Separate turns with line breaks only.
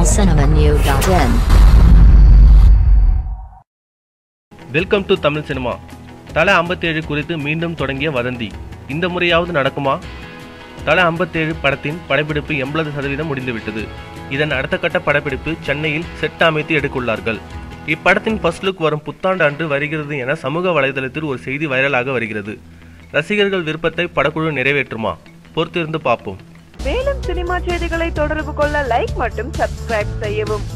tamilcinemanew.in
welcome to Tamil cinema தலை ஐம்பத்தேழு குறித்து மீண்டும் தொடங்கிய வதந்தி இந்த முறையாவது நடக்குமா தலை ஐம்பத்தேழு படத்தின் படப்பிடிப்பு எண்பது சதவீதம் முடிந்துவிட்டது இதன் அடுத்த கட்ட படப்பிடிப்பு சென்னையில் செட் அமைத்து எடுத்துள்ளார்கள் இப்படத்தின் ஃபர்ஸ்ட் லுக் வரும் புத்தாண்டு அன்று வருகிறது என சமூக வலைதளத்தில் ஒரு செய்தி வைரலாக வருகிறது ரசிகர்கள் விருப்பத்தை படக்குழு நிறைவேற்றுமா பொறுத்திருந்து பார்ப்போம்
மேலும் சினிமா செய்திகளை தொடர்பு கொள்ள லைக் மற்றும் சப்ஸ்கிரைப் செய்யவும்